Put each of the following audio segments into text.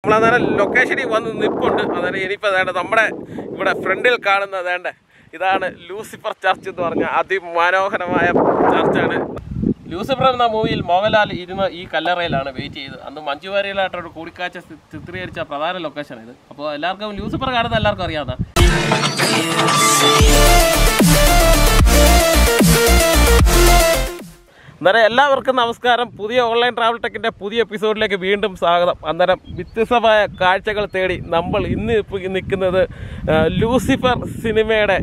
നമ്മളന്നേരം ലൊക്കേഷനിൽ വന്ന് നിൽപ്പുണ്ട് അന്നേരം ഇനിയിപ്പോൾ വേണ്ട നമ്മുടെ ഇവിടെ ഫ്രണ്ടിൽ കാണുന്ന വേണ്ട ഇതാണ് ലൂസിഫർ ചർച്ച് എന്ന് പറഞ്ഞ അതിമനോഹരമായ ചർച്ചാണ് ലൂസിഫർ എന്ന മൂവിയിൽ മോഹൻലാൽ ഇരുന്ന് ഈ കല്ലറയിലാണ് വെയിറ്റ് ചെയ്ത് അന്ന് മഞ്ജു വാര്യലായിട്ടൊരു കൂടിക്കാഴ്ച ചി- ചിത്രീകരിച്ച പ്രധാന ലൊക്കേഷൻ ഇത് അപ്പോൾ എല്ലാവർക്കും ലൂസിഫർ കാണുന്ന എല്ലാവർക്കും അറിയാവുന്ന അന്നേരം എല്ലാവർക്കും നമസ്കാരം പുതിയ ഓൺലൈൻ ട്രാവൽ ടെക്കിൻ്റെ പുതിയ എപ്പിസോഡിലേക്ക് വീണ്ടും സ്വാഗതം അന്നേരം വ്യത്യസ്തമായ കാഴ്ചകൾ തേടി നമ്മൾ ഇന്ന് ഇപ്പോൾ നിൽക്കുന്നത് ആ, ലൂസിഫർ സിനിമയുടെ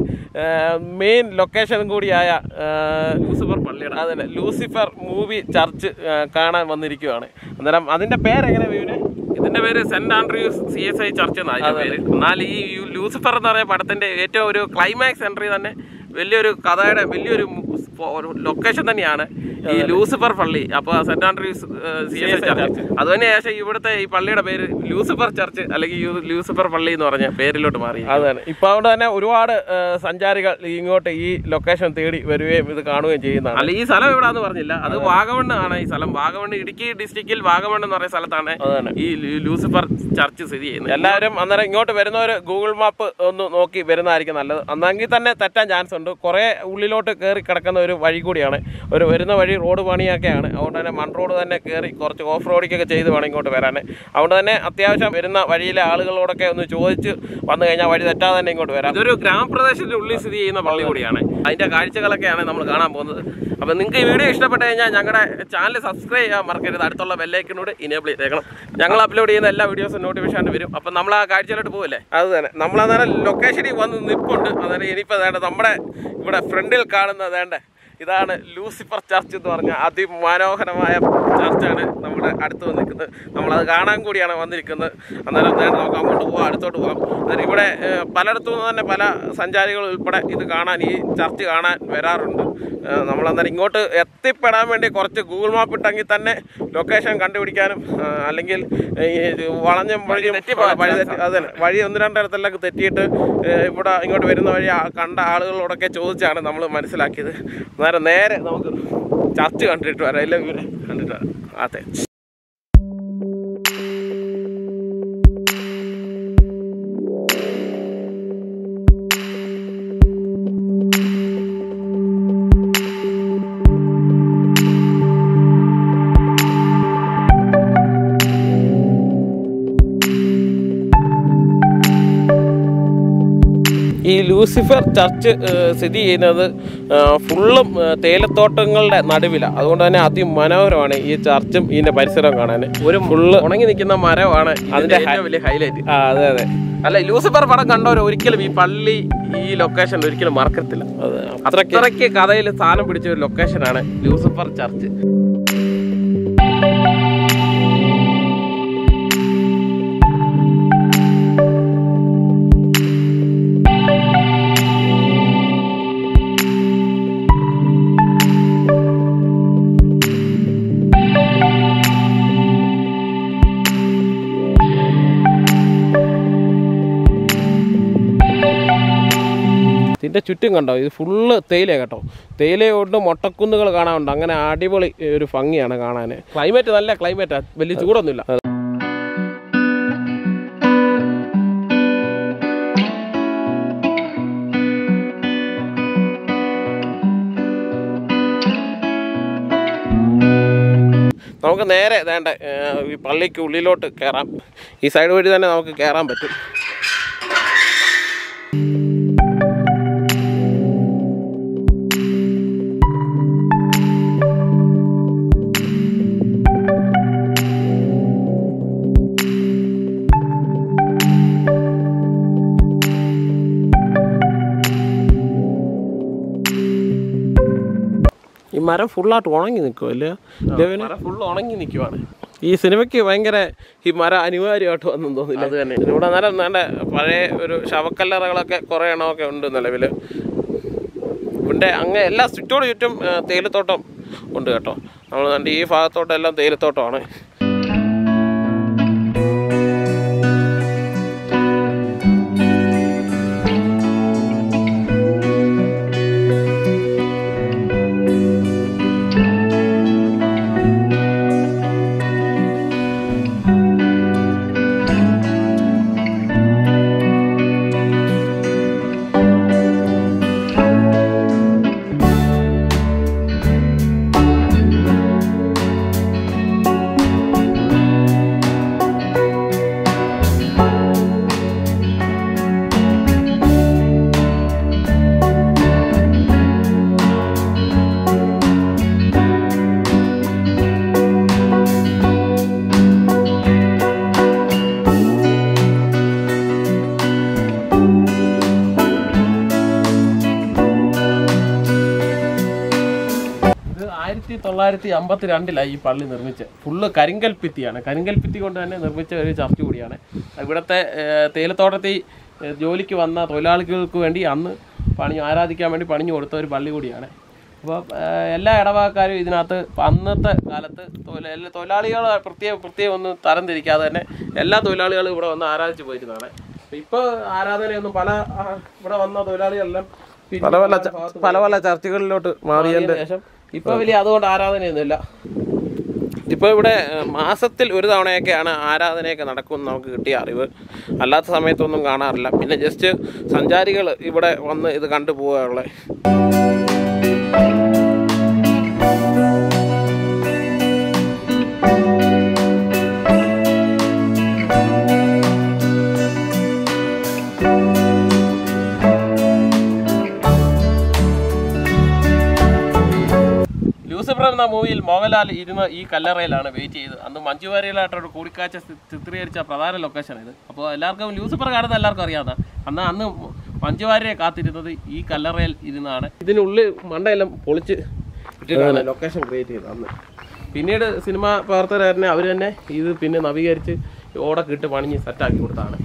മെയിൻ ലൊക്കേഷനും കൂടിയായ ആ, ലൂസിഫർ പള്ളിയുടെ അതന്നെ ലൂസിഫർ മൂവി ചർച്ച് ആ, കാണാൻ വന്നിരിക്കുകയാണ് അന്നേരം അതിൻ്റെ പേരെങ്ങനെ വീണ് ഇതിന്റെ പേര് Saint Andrews C S I church എന്നാണ് അതിന്റെ പേര് എന്നാൽ ഈ യു- ലൂസിഫർ എന്ന് പറയുന്ന പടത്തിന്റെ ഏറ്റവും ഒരു ക്ലൈമാക്സ് എൻട്രി തന്നെ വലിയൊരു കഥയുടെ വലിയൊരു ലൊക്കേഷൻ തന്നെയാണ് ഈ ലൂസിഫർ പള്ളി അപ്പൊ Saint Andrews C S I church അതുതന്നെ ശേഷം ഇവിടുത്തെ ഈ പള്ളിയുടെ പേര് ലൂസിഫർ ചർച്ച് അല്ലെങ്കിൽ യു- ലൂസിഫർ പള്ളി എന്ന് പറഞ്ഞ പേരിലോട്ട് മാറി അതെ ഇപ്പൊ അവിടെ തന്നെ ഒരുപാട് ആ, സഞ്ചാരികൾ ഇങ്ങോട്ട് ഈ ലൊക്കേഷൻ തേടി വരികയും ഇത് കാണുകയും ചെയ്യുന്നതാണ് അല്ല ഈ സ്ഥലം എവിടാന്ന് പറഞ്ഞില്ല അത് വാഗമണ്ണ് ആണ് ഈ സ്ഥലം വാഗമണ്ണ് ഇടുക്കി ഡിസ്ട്രിക്റ്റിൽ വാഗമണ്ണ് എന്ന് പറയുന്ന സ്ഥലത്താണ് ഈ ലൂ- ലൂസിഫർ ചർച്ച് സ്ഥിതി ചെയ്യുന്നത് എല്ലാവരും അന്നേരം ഇങ്ങോട്ട് വരുന്നവർ ഗൂഗിൾ മാപ്പ് ഒന്ന് നോക്കി വരുന്നതായിരിക്കും നല്ലത് അന്നെങ്കിൽ തന്നെ തെറ്റാൻ ചാൻസ് ഉണ്ട് കുറേ ഉള്ളിലോട്ട് കയറി കിടക്കുന്ന ഒരു വഴി കൂടിയാണ് ഒരു വരുന്ന വഴി റോഡ് പണിയൊക്കെയാണ് അതുകൊണ്ട് തന്നെ മൺ റോഡ് തന്നെ കയറി കുറച്ച് ഓഫ് റോഡിക്കൊക്കെ ചെയ്ത് വേണം ഇങ്ങോട്ട് വരാൻ അതുകൊണ്ട് തന്നെ അത്യാവശ്യം വരുന്ന വഴിയിലെ ആളുകളോടൊക്കെ ഒന്ന് ചോദിച്ച് വന്നു കഴിഞ്ഞാൽ വഴി തെറ്റാതെ തന്നെ ഇങ്ങോട്ട് വരാം ഇതൊരു ഗ്രാമപ്രദേശത്തിന്റെ ഉള്ളിൽ സ്ഥിതി ചെയ്യുന്ന പള്ളി കൂടിയാണ് അതിന്റെ കാഴ്ചകളൊക്കെയാണ് നമ്മൾ കാണാൻ പോകുന്നത് അപ്പൊ നിങ്ങൾക്ക് ഈ വീഡിയോ ഇഷ്ടപ്പെട്ട് കഴിഞ്ഞാൽ ഞങ്ങളുടെ ചാനൽ സബ്സ്ക്രൈബ് ചെയ്യാൻ മറക്കരുത് അടുത്തുള്ള ബെല്ലൈക്കനോട് ഇനേബിൾ ചെയ്തേക്കണം ഞങ്ങൾ അപ്ലോഡ് ചെയ്യുന്ന എല്ലാ വീഡിയോസും നോട്ടിഫിക്കേഷൻ വരും അപ്പം നമ്മൾ ആ കാഴ്ചയിലോട്ട് പോകല്ലേ അത് തന്നെ നമ്മൾ അന്നേരം ലൊക്കേഷനിൽ വന്ന് നിൽപ്പുണ്ട് അന്നേരം ഇനിയിപ്പോൾ വേണ്ട നമ്മുടെ ഇവിടെ ഫ്രണ്ടിൽ കാണുന്ന വേണ്ട ഇതാണ് ലൂസിഫർ ചർച്ച് എന്ന് പറഞ്ഞ അതിമനോഹരമായ ചർച്ചാണ് നമ്മുടെ അടുത്ത് വന്ന് നിൽക്കുന്നത് നമ്മളത് കാണാൻ കൂടിയാണ് വന്നിരിക്കുന്നത് അന്നേരം നേരെ നമുക്ക് അങ്ങോട്ട് പോകാം അടുത്തോട്ട് പോകാം അന്നേരം ഇവിടെ ഏഹ്, പലയിടത്തു നിന്ന് തന്നെ പല സഞ്ചാരികൾ ഉൾപ്പെടെ ഇത് കാണാൻ ഈ ചർച്ച് കാണാൻ വരാറുണ്ട് ഏഹ്, നമ്മളന്നേരം ഇങ്ങോട്ട് എത്തിപ്പെടാൻ വേണ്ടി കുറച്ച് ഗൂഗിൾ മാപ്പ് ഇട്ടെങ്കിൽ തന്നെ ലൊക്കേഷൻ കണ്ടുപിടിക്കാനും ഏഹ്, അല്ലെങ്കിൽ ഈ വളഞ്ഞും വഴിയും വഴി തെറ്റി അതന്നെ വഴി ഒന്ന് രണ്ടിടത്തെല്ലാം തെറ്റിയിട്ട് ഏഹ്, ഇവിടെ ഇങ്ങോട്ട് വരുന്ന വഴി ആ- കണ്ട ആളുകളോടൊക്കെ ചോദിച്ചാണ് നമ്മൾ മനസ്സിലാക്കിയത് നേരെ നേരെ നമുക്ക് ചർച്ച് കണ്ടിട്ട് വരാം ഇല്ല ഇവരെ കണ്ടിട്ട് വരാം അതെ ഈ ലൂസിഫർ ചർച്ച് ഏഹ്, സ്ഥിതി ചെയ്യുന്നത് ഏഹ്, ഫുള്ളും ഏഹ്, തേയിലത്തോട്ടങ്ങളുടെ നടുവിലാണ് അതുകൊണ്ട് തന്നെ അതിമനോഹരമാണ് ഈ ചർച്ചും ഇതിന്റെ പരിസരവും കാണാൻ ഒരു ഫുള്ള് ഉണങ്ങി നിൽക്കുന്ന മരമാണ് അതിന്റെ ഏറ്റവും വലിയ ഹൈലൈറ്റ് ആ അതെ അതെ അല്ല ലൂസിഫർ പടം കണ്ടവർ ഒരിക്കലും ഈ പള്ളി ഈ ലൊക്കേഷൻ ഒരിക്കലും മറക്കത്തില്ല അത്രയ്ക്ക് കഥയിൽ സ്ഥാനം പിടിച്ച ഒരു ലൊക്കേഷനാണ് ലൂസിഫർ ചർച്ച് ഇതിൻ്റെ ചുറ്റും കണ്ടോ ഇത് ഫുള്ള് തേയില കേട്ടോ തേയിലയോട് മൊട്ടക്കുന്നുകൾ കാണാനുണ്ട് അങ്ങനെ അടിപൊളി ഒരു ഭംഗിയാണ് കാണാൻ ക്ലൈമറ്റ് നല്ല ക്ലൈമറ്റാണ് വലിയ ചൂടൊന്നുമില്ല നമുക്ക് നേരെ വേണ്ട ഈ പള്ളിക്ക് ഉള്ളിലോട്ട് കയറാം ഈ സൈഡ് വഴി തന്നെ നമുക്ക് കയറാൻ പറ്റും ഈ മരം ഫുള്ളായിട്ട് ഉണങ്ങി നിൽക്കുമല്ലേ മരം ഫുള്ള് ഉണങ്ങി നിൽക്കുവാണ് ഈ സിനിമയ്ക്ക് ഭയങ്കര ഈ മരം അനിവാര്യമായിട്ട് വന്നെന്ന് തോന്നില്ല അത് തന്നെ ഇവിടെ നേരം വേണ്ട പഴയ ഒരു ശവക്കല്ലറകളൊക്കെ കുറേ എണ്ണമൊക്കെ ഉണ്ട് നിലവിൽ ഇവിടെ അങ്ങ് എല്ലാ ചുറ്റോട് ചുറ്റും ആ, തേയിലത്തോട്ടം ഉണ്ട് കേട്ടോ നമ്മൾ കണ്ട് ഈ ഭാഗത്തോട്ടെല്ലാം തേയിലത്തോട്ടമാണ് തൊള്ളായിരത്തി അമ്പത്തി രണ്ടിലാണ് ഈ പള്ളി നിർമ്മിച്ചത് ഫുള്ള് കരിങ്കൽ ഭിത്തിയാണ് കരിങ്കൽ ഭിത്തി കൊണ്ട് തന്നെ നിർമ്മിച്ച ഒരു ചർച്ച് കൂടിയാണ് ഇവിടുത്തെ ഏഹ്, തേയിലത്തോട്ടത്തിൽ ഏഹ്, ജോലിക്ക് വന്ന തൊഴിലാളികൾക്ക് വേണ്ടി അന്ന് പണി ആരാധിക്കാൻ വേണ്ടി പണിഞ്ഞു കൊടുത്ത ഒരു പള്ളി കൂടിയാണ് അപ്പോൾ എല്ലാ ഇടവകക്കാരും ഇതിനകത്ത് അന്നത്തെ കാലത്ത് തൊഴില- എല്ലാ തൊഴിലാളികൾ പ്രത്യേകം പ്രത്യേകം ഒന്നും തരം തിരിക്കാതെ തന്നെ എല്ലാ തൊഴിലാളികളും ഇവിടെ വന്ന് ആരാധിച്ചു പോയിരുന്നതാണ് ഇപ്പോൾ ആരാധനയൊന്നും പല ആ, ഇവിടെ വന്ന തൊഴിലാളികളെല്ലാം പല പല പല പല ചർച്ചുകളിലോട്ട് മാറിയതിന് ശേഷം ഇപ്പൊ വലിയ അതുകൊണ്ട് ആരാധനയൊന്നുമില്ല ഇപ്പോൾ ഇവിടെ ഏഹ്, മാസത്തിൽ ഒരു തവണയൊക്കെയാണ് ആരാധനയൊക്കെ നടക്കുമെന്ന് നമുക്ക് കിട്ടിയ അറിവ് അല്ലാത്ത സമയത്തൊന്നും കാണാറില്ല പിന്നെ ജസ്റ്റ് സഞ്ചാരികൾ ഇവിടെ വന്ന് ഇത് കണ്ടു പോവുകയുള്ളത് ലൂസിഫർ എന്ന മൂവിയിൽ മോഹൻലാൽ ഇരുന്ന് ഈ കല്ലറയിലാണ് വെയിറ്റ് ചെയ്ത് അന്ന് മഞ്ജു വാര്യലായിട്ടൊരു കൂടിക്കാഴ്ച ചി- ചിത്രീകരിച്ച പ്രധാന ലൊക്കേഷൻ ഇത് അപ്പോൾ എല്ലാവർക്കും ലൂസിഫർ കാണുന്ന എല്ലാവർക്കും അറിയാവുന്ന അന്ന് അന്ന് മഞ്ജു വാര്യരെ കാത്തിരുന്നത് ഈ കല്ലറയിൽ ഇരുന്നാണ് ഇതിനുള്ളിൽ മണ്ടയെല്ലാം പൊളിച്ച് ഇട്ടിട്ടാണ് ലൊക്കേഷൻ ക്രിയേറ്റ് ചെയ്തത് അന്ന് പിന്നീട് സിനിമ പ്രവർത്തകർ തന്നെ അവർ തന്നെ ഇത് പിന്നെ നവീകരിച്ച് ഓടൊക്കെ ഇട്ട് പണിഞ്ഞ് സെറ്റാക്കി കൊടുത്താണ്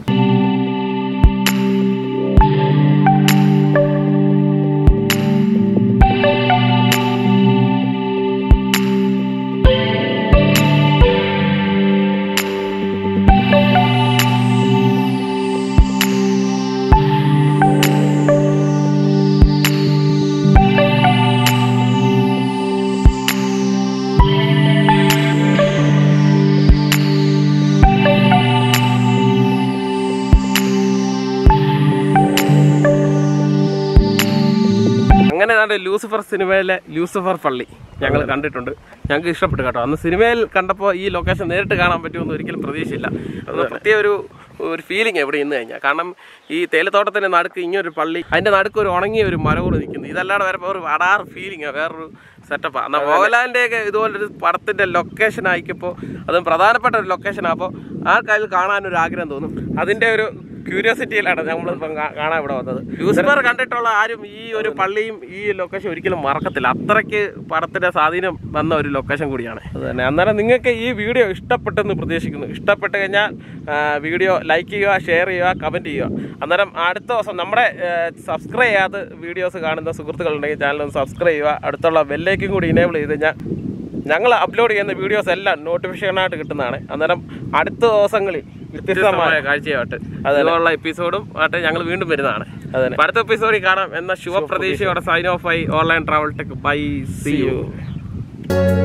അങ്ങനെ ഏതാണ്ട് ലൂസിഫർ സിനിമയിലെ ലൂസിഫർ പള്ളി ഞങ്ങൾ കണ്ടിട്ടുണ്ട് ഞങ്ങൾക്ക് ഇഷ്ടപ്പെട്ടു കേട്ടോ അന്ന് സിനിമയിൽ കണ്ടപ്പോൾ ഈ ലൊക്കേഷൻ നേരിട്ട് കാണാൻ പറ്റുമെന്ന് ഒരിക്കലും പ്രതീക്ഷയില്ല അത് പ്രത്യേക ഒരു ഒരു ഫീലിംഗ് എവിടെ ഇന്ന് കഴിഞ്ഞാൽ കാരണം ഈ തേയിലത്തോട്ടത്തിന്റെ നടുക്ക് ഇങ്ങനൊരു പള്ളി അതിന്റെ നടുക്ക് ഒരു ഉണങ്ങിയ ഒരു മരം കൂടെ നിൽക്കുന്നു ഇതല്ലാതെ വരുമ്പോൾ ഒരു അടാറ് ഫീലിംഗ് വേറൊരു സെറ്റപ്പാണ് എന്നാൽ മോഹൻലാലിന്റെ ഒക്കെ ഇതുപോലൊരു പടത്തിന്റെ ലൊക്കേഷൻ ആയിക്കപ്പോൾ അതും പ്രധാനപ്പെട്ട ഒരു ലൊക്കേഷൻ അപ്പോൾ ആ കാര്യം കാണാനൊരു ആഗ്രഹം തോന്നും അതിന്റെ ഒരു ക്യൂരിയോസിറ്റിയിലാണ് നമ്മൾ കാണാൻ ഇവിടെ വന്നത് ലൂസിഫർ കണ്ടിട്ടുള്ള ആരും ഈ ഒരു പള്ളിയും ഈ ലൊക്കേഷൻ ഒരിക്കലും മറക്കത്തില്ല അത്രയ്ക്ക് പടത്തിന്റെ സ്വാധീനം വന്ന ഒരു ലൊക്കേഷൻ കൂടിയാണ് അത് തന്നെ അന്നേരം നിങ്ങൾക്ക് ഈ വീഡിയോ ഇഷ്ടപ്പെട്ടെന്ന് പ്രതീക്ഷിക്കുന്നു ഇഷ്ടപ്പെട്ട് കഴിഞ്ഞാൽ ആ, വീഡിയോ ലൈക്ക് ചെയ്യുക ഷെയർ ചെയ്യുക കമൻറ്റ് ചെയ്യുക അന്നേരം അടുത്ത ദിവസം നമ്മുടെ സബ്സ്ക്രൈബ് ചെയ്യാത്ത വീഡിയോസ് കാണുന്ന സുഹൃത്തുക്കളുണ്ടെങ്കിൽ ചാനൽ ഒന്ന് സബ്സ്ക്രൈബ് ചെയ്യുക അടുത്തുള്ള ബെല്ലേക്കും കൂടി ഇനേബിൾ ചെയ്ത് കഴിഞ്ഞാൽ ഞങ്ങൾ അപ്ലോഡ് ചെയ്യുന്ന വീഡിയോസ് എല്ലാം നോട്ടിഫിക്കേഷനായിട്ട് കിട്ടുന്നതാണ് അന്നേരം അടുത്ത ദിവസങ്ങളിൽ വ്യത്യസ്തമായ കാഴ്ചയായിട്ട് അതുപോലുള്ള എപ്പിസോഡും ആയിട്ട് ഞങ്ങൾ വീണ്ടും വരുന്നതാണ് അതെ അടുത്ത എപ്പിസോഡിൽ കാണാം എന്ന ശുഭപ്രതീക്ഷയോടെ സൈൻ ഓഫ് ആയി online travel tech bye see U